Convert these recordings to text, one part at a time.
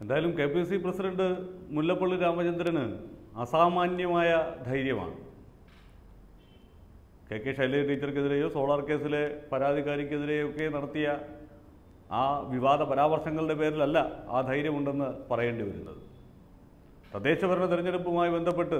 എന്തായാലും K P C president Mullappally രാമചന്ദ്രന് അസാമാന്യമായ ധൈര്യമാണ് കെ കെ ശൈലജ ടീച്ചർക്കെതിരെയോ സോളാർ കേസിലെ പരാതിക്കാരിക്കെതിരെയോ ഒക്കെ നടത്തിയ ആ വിവാദ പരാമർശങ്ങളുടെ പേരിലല്ല ആ ധൈര്യമുണ്ടെന്ന് പറയേണ്ടി വരുന്നത് തദ്ദേശഭരണ തെരഞ്ഞെടുപ്പുമായി ബന്ധപ്പെട്ട്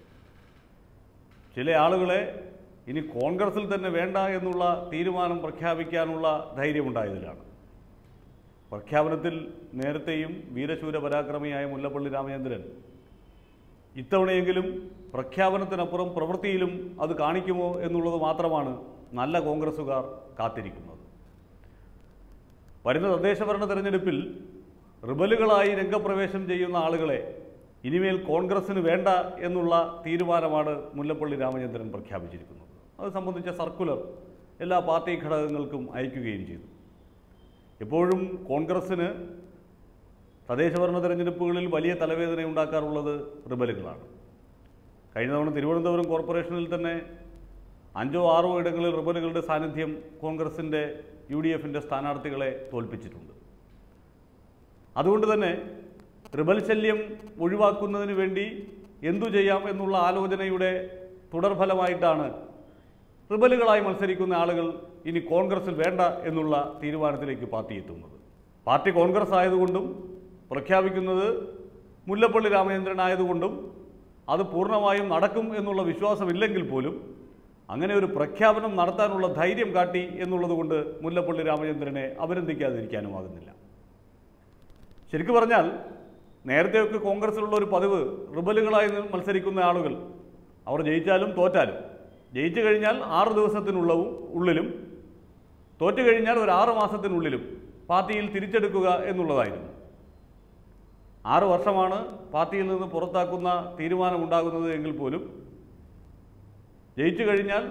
ചില ആളുകളെ ഇനി കോൺഗ്രസിൽ തന്നെ വേണ്ട എന്നുള്ള തീരുമാനം പ്രഖ്യാപിക്കാനുള്ള ധൈര്യമുണ്ടായതിലാണ് പ്രഖ്യാപനത്തിൽ നേരത്തെയും വീരശൂര പരാക്രമിയായ മുല്ലപ്പള്ളി രാമചന്ദ്രൻ ഇത്തവണയെങ്കിലും പ്രഖ്യാപനത്തിനപ്പുറം പ്രവൃത്തിയിലും അത് കാണിക്കുമോ എന്നുള്ളത് മാത്രമാണ് നല്ല കോൺഗ്രസ്സുകാർ കാത്തിരിക്കുന്നത് വരുന്ന തദ്ദേശഭരണ തെരഞ്ഞെടുപ്പിൽ റിബലുകളായി രംഗപ്രവേശം ചെയ്യുന്ന ആളുകളെ ഇനിമേൽ കോൺഗ്രസ്സിന് വേണ്ട എന്നുള്ള തീരുമാനമാണ് മുല്ലപ്പള്ളി രാമചന്ദ്രൻ പ്രഖ്യാപിച്ചിരിക്കുന്നത് അത് സംബന്ധിച്ച സർക്കുലർ എല്ലാ പാർട്ടി ഘടകങ്ങൾക്കും അയക്കുകയും ചെയ്തു എപ്പോഴും കോൺഗ്രസ്സിന് തദ്ദേശഭരണ തെരഞ്ഞെടുപ്പുകളിൽ വലിയ തലവേദന ഉണ്ടാക്കാറുള്ളത് റിബലുകളാണ് കഴിഞ്ഞ തവണ തിരുവനന്തപുരം കോർപ്പറേഷനിൽ തന്നെ അഞ്ചോ ആറോ ഇടങ്ങളിൽ റിബലുകളുടെ സാന്നിധ്യം കോൺഗ്രസിൻ്റെ യു ഡി എഫിൻ്റെ സ്ഥാനാർത്ഥികളെ തോൽപ്പിച്ചിട്ടുണ്ട് അതുകൊണ്ട് തന്നെ റിബൽ ശല്യം ഒഴിവാക്കുന്നതിന് വേണ്ടി എന്തു ചെയ്യാം എന്നുള്ള ആലോചനയുടെ തുടർഫലമായിട്ടാണ് റിബലുകളായി മത്സരിക്കുന്ന ആളുകൾ ഇനി കോൺഗ്രസിൽ വേണ്ട എന്നുള്ള തീരുമാനത്തിലേക്ക് പാർട്ടി എത്തുന്നത് പാർട്ടി കോൺഗ്രസ് ആയതുകൊണ്ടും പ്രഖ്യാപിക്കുന്നത് മുല്ലപ്പള്ളി രാമചന്ദ്രൻ ആയതുകൊണ്ടും അത് പൂർണ്ണമായും നടക്കും എന്നുള്ള വിശ്വാസമില്ലെങ്കിൽ പോലും അങ്ങനെ ഒരു പ്രഖ്യാപനം നടത്താനുള്ള ധൈര്യം കാട്ടി എന്നുള്ളത് കൊണ്ട് മുല്ലപ്പള്ളി രാമചന്ദ്രനെ അഭിനന്ദിക്കാതിരിക്കാനുമാകുന്നില്ല ശരിക്കു പറഞ്ഞാൽ നേരത്തെയൊക്കെ കോൺഗ്രസിലുള്ള ഒരു പതിവ് റിബലുകളായി നി- മത്സരിക്കുന്ന ആളുകൾ അവർ ജയിച്ചാലും തോറ്റാലും ജയിച്ചു കഴിഞ്ഞാൽ ആറ് ദിവസത്തിനുള്ളവും ഉള്ളിലും തോറ്റു കഴിഞ്ഞാൽ ഒരു ആറ് മാസത്തിനുള്ളിലും പാർട്ടിയിൽ തിരിച്ചെടുക്കുക എന്നുള്ളതായിരുന്നു ആറ് വർഷമാണ് പാർട്ടിയിൽ നിന്ന് പുറത്താക്കുന്ന തീരുമാനമുണ്ടാകുന്നത് എങ്കിൽ പോലും ജയിച്ചു കഴിഞ്ഞാൽ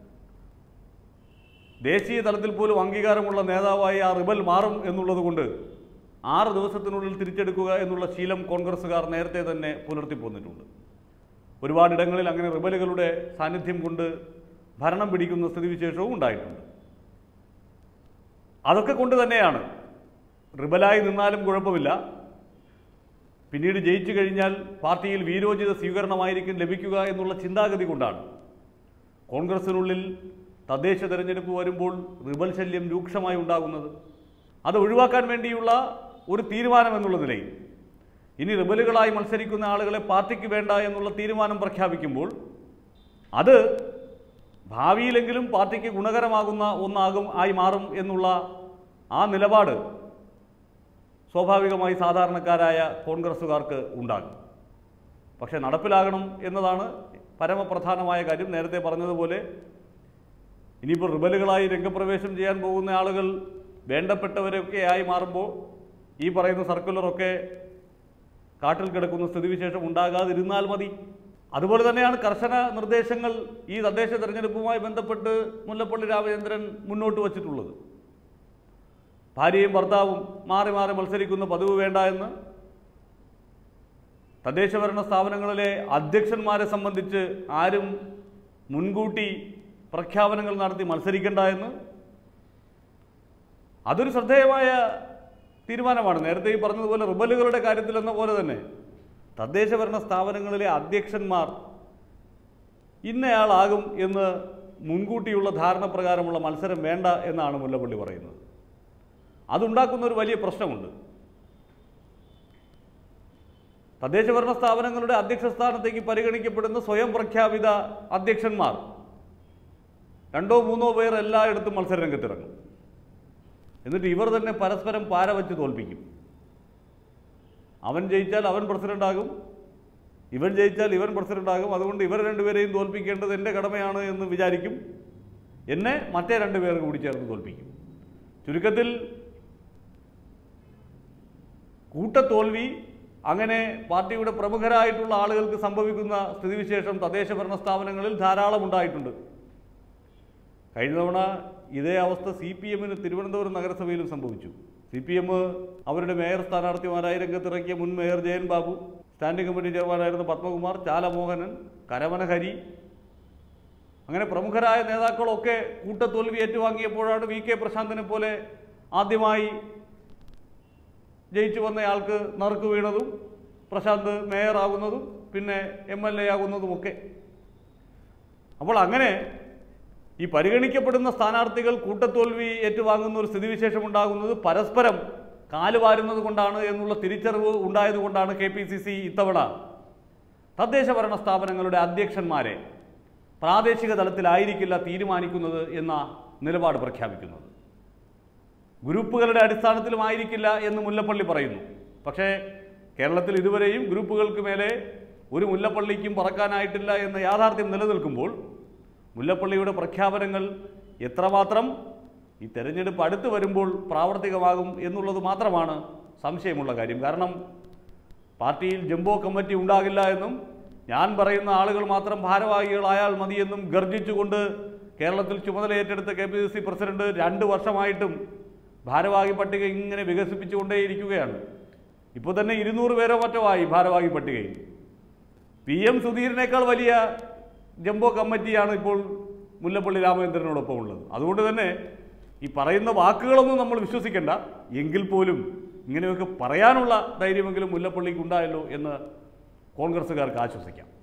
ദേശീയ തലത്തിൽ പോലും അംഗീകാരമുള്ള നേതാവായി ആ റിബൽ മാറും എന്നുള്ളത് കൊണ്ട് ആറ് ദിവസത്തിനുള്ളിൽ തിരിച്ചെടുക്കുക എന്നുള്ള ശീലം കോൺഗ്രസ്സുകാർ നേരത്തെ തന്നെ പുലർത്തി പോന്നിട്ടുണ്ട് ഒരുപാടിടങ്ങളിൽ അങ്ങനെ റിബലുകളുടെ സാന്നിധ്യം കൊണ്ട് ഭരണം പിടിക്കുന്ന സ്ഥിതിവിശേഷവും ഉണ്ടായിട്ടുണ്ട് അതൊക്കെ കൊണ്ട് തന്നെയാണ് റിബലായി നിന്നാലും കുഴപ്പമില്ല പിന്നീട് ജയിച്ചു കഴിഞ്ഞാൽ പാർട്ടിയിൽ വീരോചിത സ്വീകരണമായിരിക്കും ലഭിക്കുക എന്നുള്ള ചിന്താഗതി കൊണ്ടാണ് കോൺഗ്രസിനുള്ളിൽ തദ്ദേശ തെരഞ്ഞെടുപ്പ് വരുമ്പോൾ റിബൽ ശല്യം രൂക്ഷമായി ഉണ്ടാകുന്നത് അത് ഒഴിവാക്കാൻ വേണ്ടിയുള്ള ഒരു തീരുമാനം എന്നുള്ള നിലയിൽ ഇനി റിബലുകളായി മത്സരിക്കുന്ന ആളുകളെ പാർട്ടിക്ക് വേണ്ട എന്നുള്ള തീരുമാനം പ്രഖ്യാപിക്കുമ്പോൾ അത് ഭാവിയിലെങ്കിലും പാർട്ടിക്ക് ഗുണകരമാകുന്ന ഒന്നാകും ആയി മാറും എന്നുള്ള ആ നിലപാട് സ്വാഭാവികമായി സാധാരണക്കാരായ കോൺഗ്രസ്സുകാർക്ക് ഉണ്ടാകും പക്ഷേ നടപ്പിലാകണം എന്നതാണ് പരമപ്രധാനമായ കാര്യം നേരത്തെ പറഞ്ഞതുപോലെ ഇനിയിപ്പോൾ റിബലുകളായി രംഗപ്രവേശം ചെയ്യാൻ പോകുന്ന ആളുകൾ വേണ്ടപ്പെട്ടവരൊക്കെ ആയി മാറുമ്പോൾ ഈ പറയുന്ന സർക്കുലറൊക്കെ കാട്ടിൽ കിടക്കുന്ന സ്ഥിതിവിശേഷം ഉണ്ടാകാതിരുന്നാൽ മതി അതുപോലെ തന്നെയാണ് കർശന നിർദ്ദേശങ്ങൾ ഈ തദ്ദേശ തെരഞ്ഞെടുപ്പുമായി ബന്ധപ്പെട്ട് മുല്ലപ്പള്ളി രാമചന്ദ്രൻ മുന്നോട്ട് വച്ചിട്ടുള്ളത് ഭാര്യയും ഭർത്താവും മാറി മാറി മത്സരിക്കുന്ന പതിവ് വേണ്ട എന്ന് തദ്ദേശഭരണ സ്ഥാപനങ്ങളിലെ അധ്യക്ഷന്മാരെ സംബന്ധിച്ച് ആരും മുൻകൂട്ടി പ്രഖ്യാപനങ്ങൾ നടത്തി മത്സരിക്കേണ്ട എന്ന് അതൊരു ശ്രദ്ധേയമായ തീരുമാനമാണ് നേരത്തെ ഈ പറഞ്ഞതുപോലെ റിബലുകളുടെ കാര്യത്തിൽ എന്ന പോലെ തന്നെ തദ്ദേശഭരണ സ്ഥാപനങ്ങളിലെ അധ്യക്ഷന്മാർ ഇന്നയാളാകും എന്ന് മുൻകൂട്ടിയുള്ള ധാരണ പ്രകാരമുള്ള മത്സരം വേണ്ട എന്നാണ് മുല്ലപ്പള്ളി പറയുന്നത് അതുണ്ടാക്കുന്ന ഒരു വലിയ പ്രശ്നമുണ്ട് തദ്ദേശഭരണ സ്ഥാപനങ്ങളുടെ അധ്യക്ഷ സ്ഥാനത്തേക്ക് പരിഗണിക്കപ്പെടുന്ന സ്വയം പ്രഖ്യാപിത അധ്യക്ഷന്മാർ രണ്ടോ മൂന്നോ പേർ എല്ലായിടത്തും മത്സര രംഗത്തിറങ്ങും എന്നിട്ട് ഇവർ തന്നെ പരസ്പരം പാര വെച്ച് തോൽപ്പിക്കും അവൻ ജയിച്ചാൽ അവൻ പ്രസിഡന്റാകും ഇവൻ ജയിച്ചാൽ ഇവൻ പ്രസിഡന്റാകും അതുകൊണ്ട് ഇവർ രണ്ടുപേരെയും തോൽപ്പിക്കേണ്ടത് എൻ്റെ കടമയാണ് എന്ന് വിചാരിക്കും എന്നെ മറ്റേ രണ്ട് പേർ കൂടി ചേർന്ന് തോൽപ്പിക്കും ചുരുക്കത്തിൽ കൂട്ടത്തോൽവി അങ്ങനെ പാർട്ടിയുടെ പ്രമുഖരായിട്ടുള്ള ആളുകൾക്ക് സംഭവിക്കുന്ന സ്ഥിതിവിശേഷം തദ്ദേശ ഭരണ സ്ഥാപനങ്ങളിൽ ധാരാളം ഉണ്ടായിട്ടുണ്ട് കഴിഞ്ഞ തവണ ഇതേ അവസ്ഥ സി പി എമ്മിന് തിരുവനന്തപുരം നഗരസഭയിലും സംഭവിച്ചു സി പി എം അവരുടെ മേയർ സ്ഥാനാർത്ഥിമാരായി രംഗത്തിറക്കിയ മുൻ mayor Jayan Babu standing committee ചെയർമാനായിരുന്ന പത്മകുമാർ ചാലമോഹനൻ കരമന ഹരി അങ്ങനെ പ്രമുഖരായ നേതാക്കളൊക്കെ കൂട്ടത്തോൽവി ഏറ്റുവാങ്ങിയപ്പോഴാണ് വി കെ പ്രശാന്തനെ പോലെ ആദ്യമായി ജയിച്ചു വന്നയാൾക്ക് നറുക്ക് വീണതും പ്രശാന്ത് മേയറാകുന്നതും പിന്നെ എം എൽ എ ആകുന്നതുമൊക്കെ അപ്പോൾ അങ്ങനെ ഈ പരിഗണിക്കപ്പെടുന്ന സ്ഥാനാർത്ഥികൾ കൂട്ടത്തോൽവി ഏറ്റുവാങ്ങുന്ന ഒരു സ്ഥിതിവിശേഷം ഉണ്ടാകുന്നത് പരസ്പരം കാലുവാരുന്നത് കൊണ്ടാണ് എന്നുള്ള തിരിച്ചറിവ് ഉണ്ടായതുകൊണ്ടാണ് കെ പി സി സി ഇത്തവണ തദ്ദേശ ഭരണ സ്ഥാപനങ്ങളുടെ അധ്യക്ഷന്മാരെ പ്രാദേശിക തലത്തിലായിരിക്കില്ല തീരുമാനിക്കുന്നത് എന്ന നിലപാട് പ്രഖ്യാപിക്കുന്നത് ഗ്രൂപ്പുകളുടെ അടിസ്ഥാനത്തിലുമായിരിക്കില്ല എന്ന് മുല്ലപ്പള്ളി പറയുന്നു പക്ഷേ കേരളത്തിൽ ഇതുവരെയും ഗ്രൂപ്പുകൾക്ക് മേലെ ഒരു മുല്ലപ്പള്ളിക്കും പറക്കാനായിട്ടില്ല എന്ന യാഥാർത്ഥ്യം നിലനിൽക്കുമ്പോൾ മുല്ലപ്പള്ളിയുടെ പ്രഖ്യാപനങ്ങൾ എത്രമാത്രം ഈ തെരഞ്ഞെടുപ്പ് അടുത്ത് വരുമ്പോൾ പ്രാവർത്തികമാകും എന്നുള്ളത് മാത്രമാണ് സംശയമുള്ള കാര്യം കാരണം പാർട്ടിയിൽ ജംബോ കമ്മിറ്റി ഉണ്ടാകില്ല എന്നും ഞാൻ പറയുന്ന ആളുകൾ മാത്രം ഭാരവാഹികളായാൽ മതിയെന്നും ഗർജിച്ചുകൊണ്ട് കേരളത്തിൽ ചുമതല ഏറ്റെടുത്ത K P C C president രണ്ട് വർഷമായിട്ടും ഭാരവാഹി പട്ടിക ഇങ്ങനെ വികസിപ്പിച്ചുകൊണ്ടേയിരിക്കുകയാണ് ഇപ്പോൾ തന്നെ ഇരുന്നൂറ് പേരോ മറ്റോ ആയി ഭാരവാഹി പട്ടികയിൽ പി എം സുധീരനേക്കാൾ വലിയ ജംബോ കമ്മിറ്റിയാണ് ഇപ്പോൾ മുല്ലപ്പള്ളി രാമചന്ദ്രനോടൊപ്പം ഉള്ളത് അതുകൊണ്ട് തന്നെ ഈ പറയുന്ന വാക്കുകളൊന്നും നമ്മൾ വിശ്വസിക്കേണ്ട എങ്കിൽ പോലും ഇങ്ങനെയൊക്കെ പറയാനുള്ള ധൈര്യമെങ്കിലും മുല്ലപ്പള്ളിക്ക് ഉണ്ടായല്ലോ എന്ന് കോൺഗ്രസ്സുകാർക്ക് ആശ്വസിക്കാം